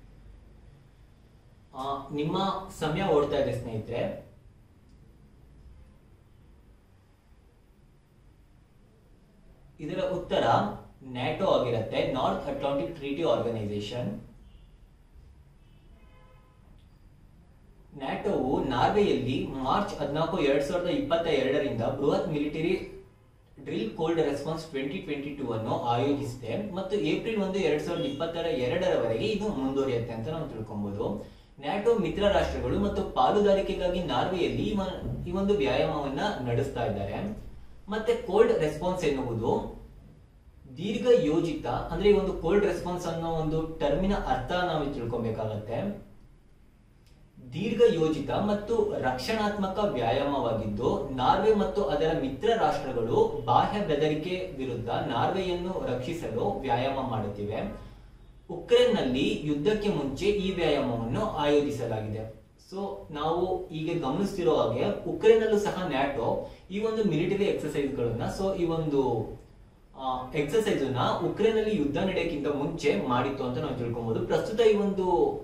ನಿಮ್ಮ ಸಮಯ ಓಡ್ತಾ ಇದೆ ಸ್ನೇಹಿತರೆ ಇದರ ಉತ್ತರ ನ್ಯಾಟೋ ಆಗಿರುತ್ತೆ ನಾರ್ತ್ ಅಟ್ಲಾಂಟಿಕ್ ಟ್ರೀಟಿ ಆರ್ಗನೈಸೇಷನ್ ನ್ಯಾಟೋವು ನಾರ್ವೆಯಲ್ಲಿ ಮಾರ್ಚ್ ಹದಿನಾಲ್ಕು ಎರಡ್ ಸಾವಿರದ ಇಪ್ಪತ್ತ ಎರಡರಿಂದ ಬೃಹತ್ military drill cold response twenty twenty two ಅನ್ನು ಆಯೋಜಿಸಿದೆ ಮತ್ತು ಏಪ್ರಿಲ್ ಒಂದು ಎರಡ್ ಸಾವಿರದ ಇಪ್ಪತ್ತರ ಎರಡರವರೆಗೆ ಇದು ಮುಂದುವರಿಯುತ್ತೆ ಅಂತ ನಾವು ತಿಳ್ಕೊಬಹುದು ನ್ಯಾಟೋ ಮಿತ್ರ ರಾಷ್ಟ್ರಗಳು ಮತ್ತು ಪಾಲುದಾರಿಕೆಗಾಗಿ ನಾರ್ವೆಯಲ್ಲಿ ಈ ಮ- ಈ ಒಂದು ವ್ಯಾಯಾಮವನ್ನ ನಡೆಸ್ತಾ ಇದ್ದಾರೆ ಮತ್ತೆ ಕೋಲ್ಡ್ ರೆಸ್ಪಾನ್ಸ್ ಎನ್ನುವುದು ದೀರ್ಘ ಯೋಜಿತ ಅಂದ್ರೆ ಈ ಒಂದು ಕೋಲ್ಡ್ ರೆಸ್ಪಾನ್ಸ್ ಅನ್ನೋ ಒಂದು ಟರ್ಮಿನ ಅರ್ಥ ನಾವು ತಿಳ್ಕೊಬೇಕಾಗತ್ತೆ ದೀರ್ಘ ಯೋಜಿತ ಮತ್ತು ರಕ್ಷಣಾತ್ಮಕ ವ್ಯಾಯಾಮವಾಗಿದ್ದು ನಾರ್ವೆ ಮತ್ತು ಅದರ ಮಿತ್ರ ರಾಷ್ಟ್ರಗಳು ಬಾಹ್ಯ ಬೆದರಿಕೆ ವಿರುದ್ಧ ನಾರ್ವೆಯನ್ನು ರಕ್ಷಿಸಲು ವ್ಯಾಯಾಮ ಮಾಡುತ್ತಿವೆ ಉಕ್ರೇನ್ನಲ್ಲಿ ಯುದ್ಧಕ್ಕೆ ಮುಂಚೆ ಈ ವ್ಯಾಯಾಮವನ್ನು ಆಯೋಜಿಸಲಾಗಿದೆ ಸೊ ನಾವು ಈಗ ಗಮನಿಸ್ತಿರೋ ಹಾಗೆ ಉಕ್ರೇನ್ ಅಲ್ಲೂ ಸಹ ನ್ಯಾಟೋ ಈ ಒಂದು ಮಿಲಿಟರಿ ಎಕ್ಸರ್ಸೈಸ್ ಗಳನ್ನ ಸೊ ಈ ಒಂದು ಎಕ್ಸರ್ಸೈಸ್ ನ ಉಕ್ರೇನ್ ಅಲ್ಲಿ ಯುದ್ಧ ನಡೆಯಕ್ಕಿಂತ ಮುಂಚೆ ಮಾಡಿತ್ತು ಅಂತ ನಾವು ತಿಳ್ಕೊಬಹುದು ಪ್ರಸ್ತುತ ಈ ಒಂದು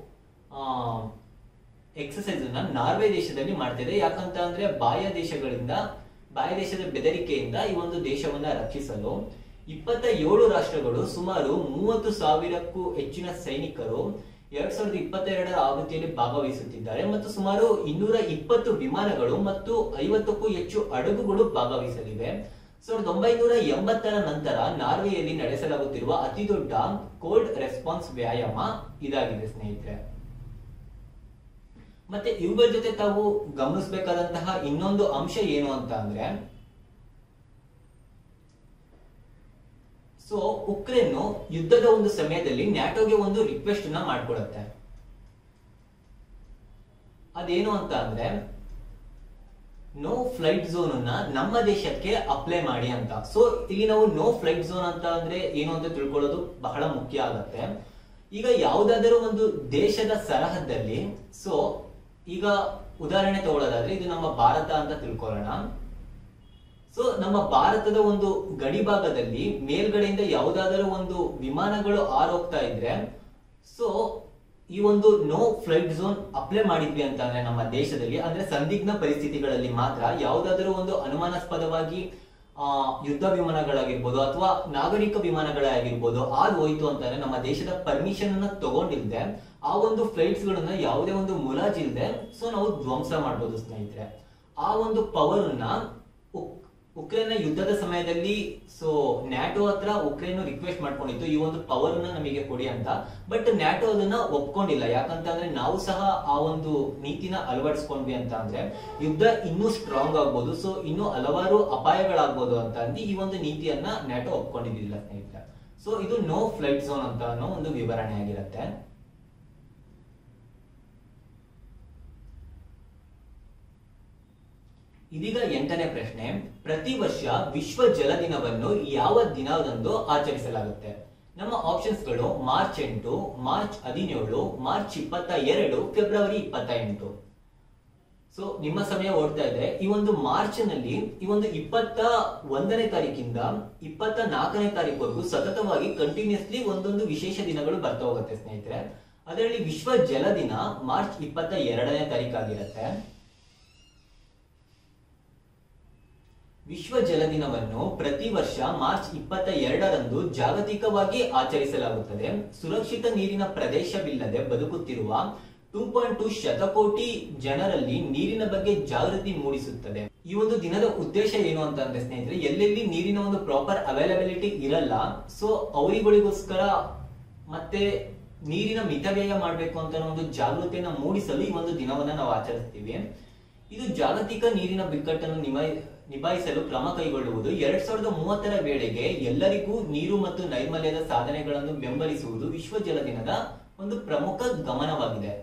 ಎಕ್ಸರ್ಸೈಸ್ ನ ನಾರ್ವೆ ದೇಶದಲ್ಲಿ ಮಾಡ್ತಿದೆ ಯಾಕಂತ ಅಂದ್ರೆ ಬಾಹ್ಯ ದೇಶಗಳಿಂದ ಬಾಹ್ಯ ದೇಶದ ಬೆದರಿಕೆಯಿಂದ ಈ ಒಂದು ದೇಶವನ್ನ ರಕ್ಷಿಸಲು ಇಪ್ಪತ್ತ ಏಳು ರಾಷ್ಟ್ರಗಳು ಸುಮಾರು ಮೂವತ್ತು ಸಾವಿರಕ್ಕೂ ಹೆಚ್ಚಿನ ಸೈನಿಕರು ಎರಡ್ ಸಾವಿರದ ಇಪ್ಪತ್ತೆರಡರ ಆವೃತ್ತಿಯಲ್ಲಿ ಭಾಗವಹಿಸುತ್ತಿದ್ದಾರೆ ಮತ್ತು ಸುಮಾರು ಇನ್ನೂರ ಇಪ್ಪತ್ತು ವಿಮಾನಗಳು ಮತ್ತು ಐವತ್ತಕ್ಕೂ ಹೆಚ್ಚು ಹಡಗುಗಳು ಭಾಗವಹಿಸಲಿವೆ ಸಾವಿರದ ಒಂಬೈನೂರ ಎಂಬತ್ತರ ನಂತರ ನಾರ್ವೆಯಲ್ಲಿ ನಡೆಸಲಾಗುತ್ತಿರುವ ಅತಿ ದೊಡ್ಡ ಕೋಲ್ಡ್ ರೆಸ್ಪಾನ್ಸ್ ವ್ಯಾಯಾಮ ಇದಾಗಿದೆ ಸ್ನೇಹಿತರೆ ಮತ್ತೆ ಇವುಗಳ ಜೊತೆ ತಾವು ಗಮನಿಸಬೇಕಾದಂತಹ ಇನ್ನೊಂದು ಅಂಶ ಏನು ಅಂತ ಅಂದ್ರೆ ಸೊ ಉಕ್ರೇನ್ ಯುದ್ಧದ ಒಂದು ಸಮಯದಲ್ಲಿ ನ್ಯಾಟೋಗೆ ಒಂದು ರಿಕ್ವೆಸ್ಟ್ ನ ಮಾಡ್ಕೊಳತ್ತೆ ಅದೇನು ಅಂತ ಅಂದ್ರೆ ನೋ ಫ್ಲೈಟ್ ಝೋನ್ ಅನ್ನ ನಮ್ಮ ದೇಶಕ್ಕೆ ಅಪ್ಲೈ ಮಾಡಿ ಅಂತ ಸೊ ಇಲ್ಲಿ ನಾವು ನೋ ಫ್ಲೈಟ್ ಝೋನ್ ಅಂತ ಅಂದ್ರೆ ಏನು ಅಂತ ತಿಳ್ಕೊಳ್ಳೋದು ಬಹಳ ಮುಖ್ಯ ಆಗತ್ತೆ ಈಗ ಯಾವುದಾದರೂ ಒಂದು ದೇಶದ ಸರಹದ್ದಲ್ಲಿ ಸೊ ಈಗ ಉದಾಹರಣೆ ತಗೊಳ್ಳೋದಾದ್ರೆ ಇದು ನಮ್ಮ ಭಾರತ ಅಂತ ತಿಳ್ಕೊಳ್ಳೋಣ ಸೊ ನಮ್ಮ ಭಾರತದ ಒಂದು ಗಡಿ ಭಾಗದಲ್ಲಿ ಮೇಲ್ಗಡೆಯಿಂದ ಯಾವುದಾದರೂ ಒಂದು ವಿಮಾನಗಳು ಹಾರೋಗ್ತಾ ಇದ್ರೆ ಸೊ ಈ ಒಂದು ನೋ ಫ್ಲೈಟ್ ಝೋನ್ ಅಪ್ಲೈ ಮಾಡಿದ್ವಿ ಅಂತ ಅಂದ್ರೆ ನಮ್ಮ ದೇಶದಲ್ಲಿ ಅಂದ್ರೆ ಸಂದಿಗ್ಧ ಪರಿಸ್ಥಿತಿಗಳಲ್ಲಿ ಮಾತ್ರ ಯಾವುದಾದರೂ ಒಂದು ಅನುಮಾನಾಸ್ಪದವಾಗಿ ಆ ಯುದ್ಧ ವಿಮಾನಗಳಾಗಿರ್ಬೋದು ಅಥವಾ ನಾಗರಿಕ ವಿಮಾನಗಳೇ ಆಗಿರ್ಬೋದು ಆದ್ ಹೋಯ್ತು ಅಂತಂದ್ರೆ ನಮ್ಮ ದೇಶದ ಪರ್ಮಿಷನ್ ಅನ್ನ ತಗೊಂಡಿಲ್ದೆ ಆ ಒಂದು ಫ್ಲೈಟ್ಸ್ ಗಳನ್ನ ಯಾವುದೇ ಒಂದು ಮುಲಾಜಿಲ್ದೆ ಸೊ ನಾವು ಧ್ವಂಸ ಮಾಡ್ಬೋದು ಸ್ನೇಹಿತರೆ ಆ ಒಂದು ಪವರ್ ಅನ್ನ ಉಕ್- ಉಕ್ರೇನ್ ಯುದ್ಧದ ಸಮಯದಲ್ಲಿ ಸೊ ನ್ಯಾಟೋ ಹತ್ರ ಉಕ್ರೇನ್ ರಿಕ್ವೆಸ್ಟ್ ಮಾಡ್ಕೊಂಡಿತ್ತು ಈ ಒಂದು ಪವರ್ ನ ನಮಗೆ ಕೊಡಿ ಅಂತ ಬಟ್ ನ್ಯಾಟೋ ಅದನ್ನ ಒಪ್ಕೊಂಡಿಲ್ಲ ಯಾಕಂತಂದ್ರೆ ನಾವು ಸಹ ಆ ಒಂದು ನೀತಿನ ಅಳವಡಿಸ್ಕೊಂಡ್ವಿ ಅಂತ ಅಂದ್ರೆ ಯುದ್ಧ ಇನ್ನೂ ಸ್ಟ್ರಾಂಗ್ ಆಗ್ಬೋದು ಸೊ ಇನ್ನೂ ಹಲವಾರು ಅಪಾಯಗಳಾಗ್ಬೋದು ಅಂತ ಅಂದು ಈ ಒಂದು ನೀತಿಯನ್ನ ನ್ಯಾಟೋ ಒಪ್ಕೊಂಡಿದ್ದಿಲ್ಲ ಸ್ನೇಹಿತರೆ ಸೊ ಇದು ನೋ ಫ್ಲೈಟ್ ಝೋನ್ ಅಂತ ಅನ್ನೋ ಒಂದು ವಿವರಣೆ ಆಗಿರುತ್ತೆ ಇದೀಗ ಎಂಟನೇ ಪ್ರಶ್ನೆ ಪ್ರತಿ ವರ್ಷ ವಿಶ್ವ ಜಲ ದಿನವನ್ನು ಯಾವ ದಿನದಂದು ಆಚರಿಸಲಾಗುತ್ತೆ ನಮ್ಮ ಆಪ್ಷನ್ಸ್ ಗಳು ಮಾರ್ಚ್ ಎಂಟು ಮಾರ್ಚ್ ಹದಿನೇಳು ಮಾರ್ಚ್ ಇಪ್ಪತ್ತ ಎರಡು ಫೆಬ್ರವರಿ ಇಪ್ಪತ್ತ ಎಂಟು ಸೊ ನಿಮ್ಮ ಸಮಯ ಓಡ್ತಾ ಇದೆ ಈ ಒಂದು ಮಾರ್ಚ್ ನಲ್ಲಿ ಈ ಒಂದು ಇಪ್ಪತ್ತ ಒಂದನೇ ತಾರೀಕಿಂದ ಇಪ್ಪತ್ತ ನಾಲ್ಕನೇ ತಾರೀಕುವರೆಗೂ ಸತತವಾಗಿ ಕಂಟಿನ್ಯೂಸ್ಲಿ ಒಂದೊಂದು ವಿಶೇಷ ದಿನಗಳು ಬರ್ತಾ ಹೋಗುತ್ತೆ ಸ್ನೇಹಿತರೆ ಅದರಲ್ಲಿ ವಿಶ್ವ ಜಲ ದಿನ ಮಾರ್ಚ್ ಇಪ್ಪತ್ತ ಎರಡನೇ ತಾರೀಕಾಗಿರುತ್ತೆ ವಿಶ್ವ ಜಲ ದಿನವನ್ನು ಪ್ರತಿ ವರ್ಷ ಮಾರ್ಚ್ ಇಪ್ಪತ್ತ ಎರಡರಂದು ಜಾಗತಿಕವಾಗಿ ಆಚರಿಸಲಾಗುತ್ತದೆ ಸುರಕ್ಷಿತ ನೀರಿನ ಪ್ರದೇಶವಿಲ್ಲದೆ ಬದುಕುತ್ತಿರುವ ಟೂ ಪಾಯಿಂಟ್ ಟೂ ಶತಕೋಟಿ ಜನರಲ್ಲಿ ನೀರಿನ ಬಗ್ಗೆ ಜಾಗೃತಿ ಮೂಡಿಸುತ್ತದೆ ಈ ಒಂದು ದಿನದ ಉದ್ದೇಶ ಏನು ಅಂತ ಅಂದ್ರೆ ಸ್ನೇಹಿತರೆ ಎಲ್ಲೆಲ್ಲಿ ನೀರಿನ ಒಂದು ಪ್ರಾಪರ್ ಅವೈಲಬಿಲಿಟಿ ಇರಲ್ಲ ಸೊ ಅವರಿಗಳಿಗೋಸ್ಕರ ಮತ್ತೆ ನೀರಿನ ಮಿತವ್ಯಯ ಮಾಡಬೇಕು ಅಂತ ಒಂದು ಜಾಗೃತಿಯನ್ನ ಮೂಡಿಸಲು ಈ ಒಂದು ದಿನವನ್ನ ನಾವು ಆಚರಿಸ್ತೀವಿ ಇದು ಜಾಗತಿಕ ನೀರಿನ ಬಿಕ್ಕಟ್ಟನ್ನು ನಿಭಾಯಿ ನಿಭಾಯಿಸಲು ಕ್ರಮ ಕೈಗೊಳ್ಳುವುದು ಎರಡ್ ಸಾವಿರದ ಮೂವತ್ತರ ವೇಳೆಗೆ ಎಲ್ಲರಿಗೂ ನೀರು ಮತ್ತು ನೈರ್ಮಲ್ಯದ ಸಾಧನೆಗಳನ್ನು ಬೆಂಬಲಿಸುವುದು ವಿಶ್ವ ಜಲ ದಿನದ ಒಂದು ಪ್ರಮುಖ ಗಮನವಾಗಿದೆ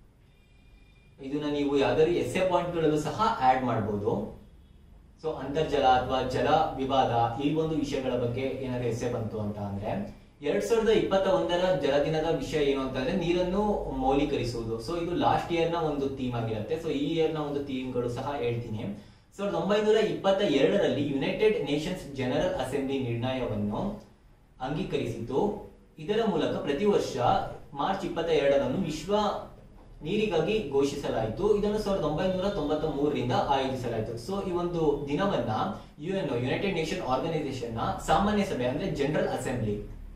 ಇದನ್ನ ನೀವು ಯಾವ್ದಾದ್ರು ಎಸ್ಎ ಪಾಯಿಂಟ್ಗಳಲ್ಲೂ ಸಹ ಆಡ್ ಮಾಡಬಹುದು ಸೊ ಅಂತರ್ಜಲ ಅಥವಾ ಜಲ ವಿವಾದ ಈ ಒಂದು ವಿಷಯಗಳ ಬಗ್ಗೆ ಏನಾದ್ರು ಎಸ್ಸೆ ಬಂತು ಅಂತ ಅಂದ್ರೆ ಎರಡ್ ಸಾವಿರದ ಇಪ್ಪತ್ತ ಒಂದರ ಜಲದಿನದ ವಿಷಯ ಏನು ಅಂತಂದ್ರೆ ನೀರನ್ನು ಮೌಲ್ಯೀಕರಿಸುವುದು ಸೊ ಇದು ಲಾಸ್ಟ್ ಇಯರ್ ನ ಒಂದು ಥೀಮ್ ಆಗಿರುತ್ತೆ ಸೊ ಈ ಇಯರ್ ನ ಒಂದು ಥೀಮ್ಗಳು ಸಹ ಹೇಳ್ತೀನಿ ಸಾವಿರದ ಒಂಬೈನೂರ ಇಪ್ಪತ್ತ ಎರಡರಲ್ಲಿ ಯುನೈಟೆಡ್ ನೇಷನ್ಸ್ ಜನರಲ್ ಅಸೆಂಬ್ಲಿ ನಿರ್ಣಯವನ್ನು ಅಂಗೀಕರಿಸಿತು ಇದರ ಮೂಲಕ ಪ್ರತಿ ವರ್ಷ ಮಾರ್ಚ್ ಇಪ್ಪತ್ತ ಎರಡರಂದು ವಿಶ್ವ ನೀರಿಗಾಗಿ ಘೋಷಿಸಲಾಯಿತು ಇದನ್ನು ಸಾವಿರದ ಒಂಬೈನೂರ ತೊಂಬತ್ತ ಮೂರರಿಂದ ಆಯೋಜಿಸಲಾಯಿತು ಸೊ ಈ ಒಂದು ದಿನವನ್ನ U N united nation organisation ನ ಸಾಮಾನ್ಯ ಸಭೆ ಅಂದ್ರೆ ಜನರಲ್ ಅಸೆಂಬ್ಲಿ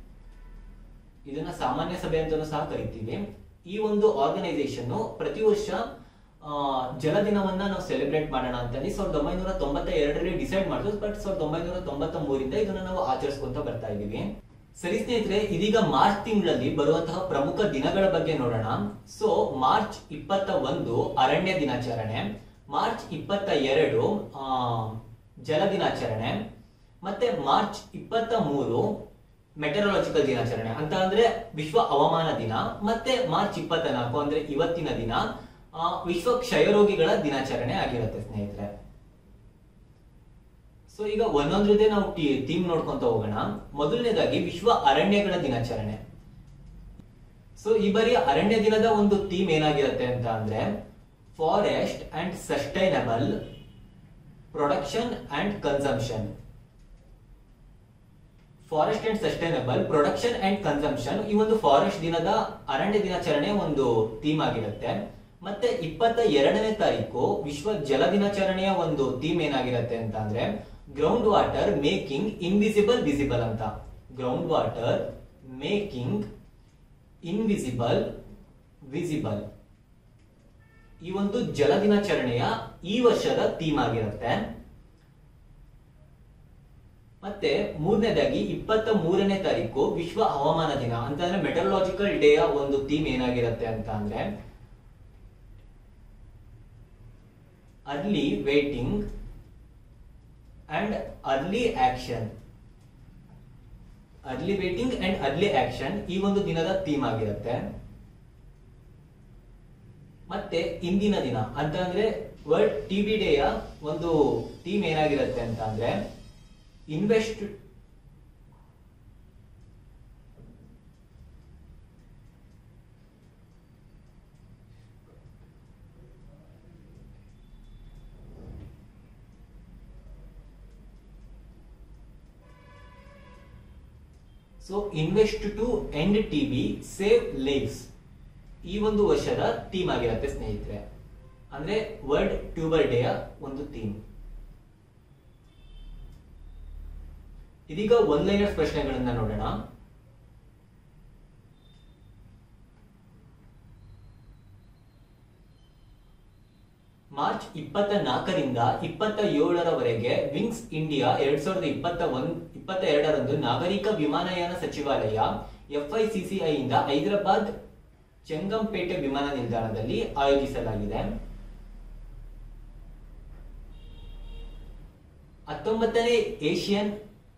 ಇದನ್ನ ಸಾಮಾನ್ಯ ಸಭೆ ಅಂತಾನೂ ಸಹ ಕರಿತೀವಿ ಈ ಒಂದು ಆರ್ಗನೈಸೇಷನ್ ಪ್ರತಿ ವರ್ಷ ಆ, ಜಲ ದಿನವನ್ನ ನಾವು ಸೆಲೆಬ್ರೇಟ್ ಮಾಡೋಣ ಅಂತ ಹೇಳಿ ಸಾವಿರದ ಒಂಬೈನೂರ ತೊಂಬತ್ತ ಎರಡರಲ್ಲಿ ಡಿಸೈಡ್ ಮಾಡಿದ್ರು ಬಟ್ ಸಾವಿರದ ಒಂಬೈನೂರ ತೊಂಬತ್ತ ಮೂರಿಂದ ಇದನ್ನ ನಾವು ಆಚರಿಸ್ಕೊಂತ ಬರ್ತಾ ಇದೀವಿ ಸರಿ ಸ್ನೇಹಿತರೆ ಇದೀಗ ಮಾರ್ಚ್ ತಿಂಗಳಲ್ಲಿ ಬರುವಂತಹ ಪ್ರಮುಖ ದಿನಗಳ ಬಗ್ಗೆ ನೋಡೋಣ ಸೊ ಮಾರ್ಚ್ ಇಪ್ಪತ್ತ ಒಂದು ಅರಣ್ಯ ದಿನಾಚರಣೆ ಮಾರ್ಚ್ ಇಪ್ಪತ್ತ ಎರಡು ಆ, ಜಲ ದಿನಾಚರಣೆ ಮತ್ತೆ ಮಾರ್ಚ್ ಇಪ್ಪತ್ತ ಮೂರು ಮೆಟರಾಲಜಿಕಲ್ ದಿನಾಚರಣೆ ಅಂತ ಅಂದ್ರೆ ವಿಶ್ವ ಹವಾಮಾನ ದಿನ ಮತ್ತೆ ಮಾರ್ಚ್ ಇಪ್ಪತ್ತ ನಾಲ್ಕು ಅಂದ್ರೆ ಇವತ್ತಿನ ದಿನ ಆ, ವಿಶ್ವ ಕ್ಷಯರೋಗಿಗಳ ದಿನಾಚರಣೆ ಆಗಿರುತ್ತೆ ಸ್ನೇಹಿತರೆ ಸೊ ಈಗ ಒಂದೊಂದ್ರದೇ ನಾವು ಥೀಮ್ ನೋಡ್ಕೊಂತ ಹೋಗೋಣ ಮೊದಲನೇದಾಗಿ ವಿಶ್ವ ಅರಣ್ಯಗಳ ದಿನಾಚರಣೆ ಸೊ ಈ ಬಾರಿ ಅರಣ್ಯ ದಿನದ ಒಂದು ಥೀಮ್ ಏನಾಗಿರುತ್ತೆ ಅಂತ ಅಂದ್ರೆ forest and sustainable production and consumption forest and sustainable production and consumption ಈ ಒಂದು ಫಾರೆಸ್ಟ್ ದಿನದ ಅರಣ್ಯ ದಿನಾಚರಣೆ ಒಂದು ಥೀಮ್ ಆಗಿರುತ್ತೆ ಮತ್ತೆ ಇಪ್ಪತ್ತ ಎರಡನೇ ತಾರೀಕು ವಿಶ್ವ ಜಲ ದಿನಾಚರಣೆಯ ಒಂದು ಥೀಮ್ ಏನಾಗಿರುತ್ತೆ ಅಂತ ಅಂದ್ರೆ ground water making invisible visible ಅಂತ ground water making invisible visible ಈ ಒಂದು ಜಲ ದಿನಾಚರಣೆಯ ಈ ವರ್ಷದ ಥೀಮ್ ಆಗಿರುತ್ತೆ ಮತ್ತೆ ಮೂರನೇದಾಗಿ ಇಪ್ಪತ್ತ ಮೂರನೇ ತಾರೀಕು ವಿಶ್ವ ಹವಾಮಾನ ದಿನ ಅಂತಂದ್ರೆ ಮೆಟರಲಾಜಿಕಲ್ ಡೇಯ ಒಂದು ಥೀಮ್ ಏನಾಗಿರುತ್ತೆ ಅಂತ ಅಂದ್ರೆ early waiting and early action early waiting and early action ಈ ಒಂದು ದಿನದ ಥೀಮ್ ಆಗಿರುತ್ತೆ ಮತ್ತೆ ಇಂದಿನ ದಿನ ಅಂತ ಅಂದ್ರೆ ವರ್ಲ್ಡ್ ಟಿವಿ ಡೇಯ ಒಂದು ಥೀಮ್ ಏನಾಗಿರುತ್ತೆ ಅಂತ ಅಂದ್ರೆ invest so invest to end TB save lives ಈ ಒಂದು ವರ್ಷದ ಥೀಮ್ ಆಗಿರುತ್ತೆ ಸ್ನೇಹಿತರೆ ಅಂದ್ರೆ ವರ್ಲ್ಡ್ ಟ್ಯೂಬರ್ ಡೇಯ ಒಂದು ಥೀಮ್ ಇದೀಗ ಒನ್ ಲೈನರ್ಸ್ ಪ್ರಶ್ನೆಗಳನ್ನ ನೋಡೋಣ ಮಾರ್ಚ್ ಇಪ್ಪತ್ತ ನಾಲ್ಕರಿಂದ ಇಪ್ಪತ್ತ ಏಳರವರೆಗೆ ವಿಂಗ್ಸ್ ಇಂಡಿಯಾ ಎರಡ್ ಸಾವಿರದ ಇಪ್ಪತ್ತ ಒಂದ್ ಇಪ್ಪತ್ತ ಎರಡರಂದು ನಾಗರಿಕ ವಿಮಾನಯಾನ ಸಚಿವಾಲಯ ಎಫ್ಐಸಿಸಿಐ ಇಂದ ಹೈದರಾಬಾದ್ ಚೆಂಗಂಪೇಟೆ ವಿಮಾನ ನಿಲ್ದಾಣದಲ್ಲಿ ಆಯೋಜಿಸಲಾಗಿದೆ ಹತ್ತೊಂಬತ್ತನೇ Asian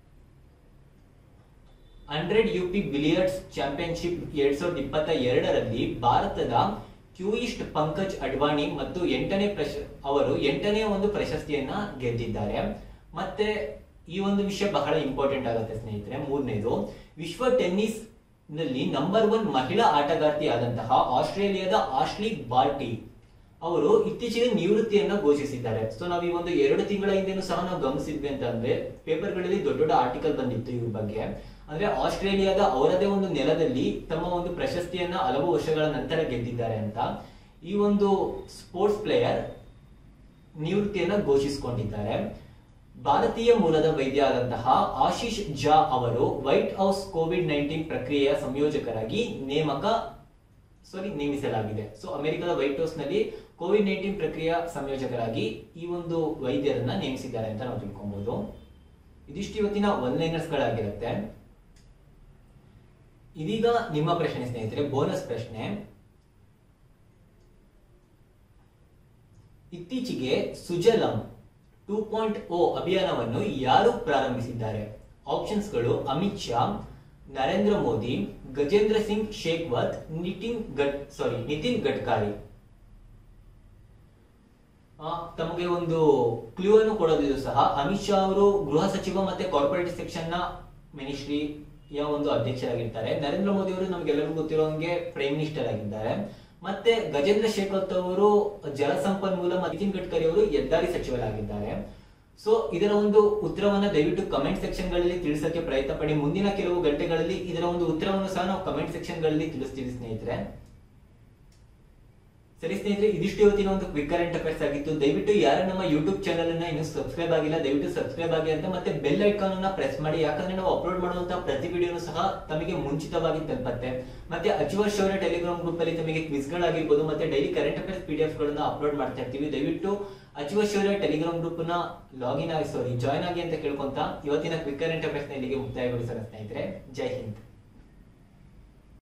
hundred UP billiards championship ಎರಡ್ ಸಾವಿರದ ಇಪ್ಪತ್ತ ಎರಡರಲ್ಲಿ ಭಾರತದ ಕ್ಯೂಯಿಸ್ಟ್ ಪಂಕಜ್ ಅಡ್ವಾಣಿ ಮತ್ತು ಎಂಟನೇ ಪ್ರಶ ಅವರು ಎಂಟನೇ ಒಂದು ಪ್ರಶಸ್ತಿಯನ್ನ ಗೆದ್ದಿದ್ದಾರೆ ಮತ್ತೆ ಈ ಒಂದು ವಿಷಯ ಬಹಳ ಇಂಪಾರ್ಟೆಂಟ್ ಆಗುತ್ತೆ ಸ್ನೇಹಿತರೆ ಮೂರನೇದು ವಿಶ್ವ ಟೆನ್ನಿಸ್ ನಲ್ಲಿ ನಂಬರ್ ಒನ್ ಮಹಿಳಾ ಆಟಗಾರ್ತಿ ಆದಂತಹ ಆಸ್ಟ್ರೇಲಿಯಾದ ಆಶ್ಲಿ ಬಾರ್ಟಿ ಅವರು ಇತ್ತೀಚೆಗೆ ನಿವೃತ್ತಿಯನ್ನ ಘೋಷಿಸಿದ್ದಾರೆ ಸೊ ನಾವು ಈ ಒಂದು ಎರಡು ತಿಂಗಳ ಹಿಂದೆನೂ ಸಹ ನಾವು ಗಮನಿಸಿದ್ವಿ ಅಂತ ಅಂದ್ರೆ ಪೇಪರ್ಗಳಲ್ಲಿ ದೊಡ್ಡ ದೊಡ್ಡ ಆರ್ಟಿಕಲ್ ಬಂದಿತ್ತು ಇವ್ರ ಬಗ್ಗೆ ಅಂದ್ರೆ ಆಸ್ಟ್ರೇಲಿಯಾದ ಅವರದೇ ಒಂದು ನೆಲದಲ್ಲಿ ತಮ್ಮ ಒಂದು ಪ್ರಶಸ್ತಿಯನ್ನ ಹಲವು ವರ್ಷಗಳ ನಂತರ ಗೆದ್ದಿದ್ದಾರೆ ಅಂತ ಈ ಒಂದು ಸ್ಪೋರ್ಟ್ಸ್ ಪ್ಲೇಯರ್ ನಿವೃತ್ತಿಯನ್ನ ಘೋಷಿಸಿಕೊಂಡಿದ್ದಾರೆ ಭಾರತೀಯ ಮೂಲದ ವೈದ್ಯ ಆದಂತಹ ಆಶೀಶ್ ಜಾ ಅವರು ವೈಟ್ ಹೌಸ್ ಕೋವಿಡ್ ನೈನ್ಟೀನ್ ಪ್ರಕ್ರಿಯೆಯ ಸಂಯೋಜಕರಾಗಿ ನೇಮಕ ಸಾರಿ ನೇಮಿಸಲಾಗಿದೆ ಸೊ ಅಮೆರಿಕದ ವೈಟ್ ಹೌಸ್ ನಲ್ಲಿ ಕೋವಿಡ್ ನೈನ್ಟೀನ್ ಪ್ರಕ್ರಿಯೆಯ ಸಂಯೋಜಕರಾಗಿ ಈ ಒಂದು ವೈದ್ಯರನ್ನ ನೇಮಿಸಿದ್ದಾರೆ ಅಂತ ನಾವು ತಿಳ್ಕೊಬಹುದು ಇದಿಷ್ಟು ಇವತ್ತಿನ ಒನ್ ಲೈನರ್ಸ್ ಗಳಾಗಿರುತ್ತೆ ಇದೀಗ ನಿಮ್ಮ ಪ್ರಶ್ನೆ ಸ್ನೇಹಿತರೆ ಬೋನಸ್ ಪ್ರಶ್ನೆ ಇತ್ತೀಚೆಗೆ ಸುಜಲಂ ಟೂ ಪಾಯಿಂಟ್ ಓ ಅಭಿಯಾನವನ್ನು ಯಾರು ಪ್ರಾರಂಭಿಸಿದ್ದಾರೆ ಆಪ್ಷನ್ಸ್ಗಳು ಅಮಿತ್ ಶಾ ನರೇಂದ್ರ ಮೋದಿ ಗಜೇಂದ್ರ ಸಿಂಗ್ ಶೇಖ್ವತ್ ನಿತಿನ್ ಗಡ್ ಸಾರಿ ನಿತಿನ್ ಗಡ್ಕರಿ ಆ, ತಮಗೆ ಒಂದು ಕ್ಲೂ ಅನ್ನು ಕೊಡೋದಿದ್ರು ಸಹ ಅಮಿತ್ ಶಾ ಅವರು ಗೃಹ ಸಚಿವ ಮತ್ತೆ ಕಾರ್ಪೊರೇಟ್ ಸೆಕ್ಷನ್ ನ ಮಿನಿಸ್ಟ್ರಿಯ ಒಂದು ಅಧ್ಯಕ್ಷರಾಗಿರ್ತಾರೆ ನರೇಂದ್ರ ಮೋದಿ ಅವರು ನಮ್ಗೆಲ್ಲರಿಗೂ ಗೊತ್ತಿರೋಂಗೆ ಪ್ರೈಮ್ ಮಿನಿಸ್ಟರ್ ಆಗಿದ್ದಾರೆ ಮತ್ತೆ ಗಜೇಂದ್ರ ಶೇಖವತ್ ಅವರು ಜಲಸಂಪನ್ಮೂಲ ಮತ್ತು ನಿತಿನ್ ಗಡ್ಕರಿ ಅವರು ಹೆದ್ದಾರಿ ಸಚಿವರಾಗಿದ್ದಾರೆ ಸೊ ಇದರ ಒಂದು ಉತ್ತರವನ್ನ ದಯವಿಟ್ಟು ಕಮೆಂಟ್ ಸೆಕ್ಷನ್ ಗಳಲ್ಲಿ ತಿಳಿಸಕ್ಕೆ ಪ್ರಯತ್ನ ಪಡಿ ಮುಂದಿನ ಕೆಲವು ಗಂಟೆಗಳಲ್ಲಿ ಇದರ ಒಂದು ಉತ್ತರವನ್ನು ಸಹ ನಾವು ಕಮೆಂಟ್ ಸೆಕ್ಷನ್ ಗಳಲ್ಲಿ ತಿಳಿಸ್ತೀವಿ ಸ್ನೇಹಿತರೆ ಸರಿ ಸ್ನೇಹಿತರೆ ಇದಿಷ್ಟು ಇವತ್ತಿನ ಒಂದು ಕ್ವಿಕ್ ಕರೆಂಟ್ ಅಫೇರ್ಸ್ ಆಗಿತ್ತು ದಯವಿಟ್ಟು ಯಾರು ನಮ್ಮ ಯೂಟ್ಯೂಬ್ ಚಾನಲ್ ಅನ್ನ ಇನ್ನು ಸಬ್ಸ್ಕ್ರೈಬ್ ಆಗಿಲ್ಲ ದಯವಿಟ್ಟು ಸಬ್ಸ್ಕ್ರೈಬ್ ಆಗಿ ಅಂತ ಮತ್ತೆ ಬೆಲ್ ಐಕಾನ್ ಅನ್ನ ಪ್ರೆಸ್ ಮಾಡಿ ಯಾಕಂದ್ರೆ ನಾವು ಅಪ್ಲೋಡ್ ಮಾಡುವಂತಹ ಪ್ರತಿ ವಿಡಿಯೋನು ಸಹ ತಮಗೆ ಮುಂಚಿತವಾಗಿ ತಲುಪತ್ತೆ ಮತ್ತೆ ಅಚುವರ್ಷ್ ಅವರ ಟೆಲಿಗ್ರಾಮ್ ಗ್ರೂಪ್ ಅಲ್ಲಿ ತಮಗೆ ಕ್ವಿಸ್ ಗಳಾಗಿರ್ಬೋದು ಮತ್ತೆ daily current affairs P D F ಗಳನ್ನ ಅಪ್ಲೋಡ್ ಮಾಡ್ತಾ ಇರ್ತೀವಿ ದಯವಿಟ್ಟು ಅಚುವರ್ಷ್ ಅವರ ಟೆಲಿಗ್ರಾಮ್ ಗ್ರೂಪ್ ನ ಲಾಗಿನ್ ಆಗಿ ಸಾರಿ ಜಾಯ್ನ್ ಆಗಿ ಅಂತ ಕೇಳ್ಕೊಂತ ಇವತ್ತಿನ ಕ್ವಿಕ್ ಕರೆಂಟ್ ಅಫೇರ್ಸ್ ನ ಇಲ್ಲಿಗೆ ಮುಕ್ತಾಯಗೊಳಿಸೋಣ ಸ್ನೇಹಿತರೆ ಜೈ ಹಿಂದ್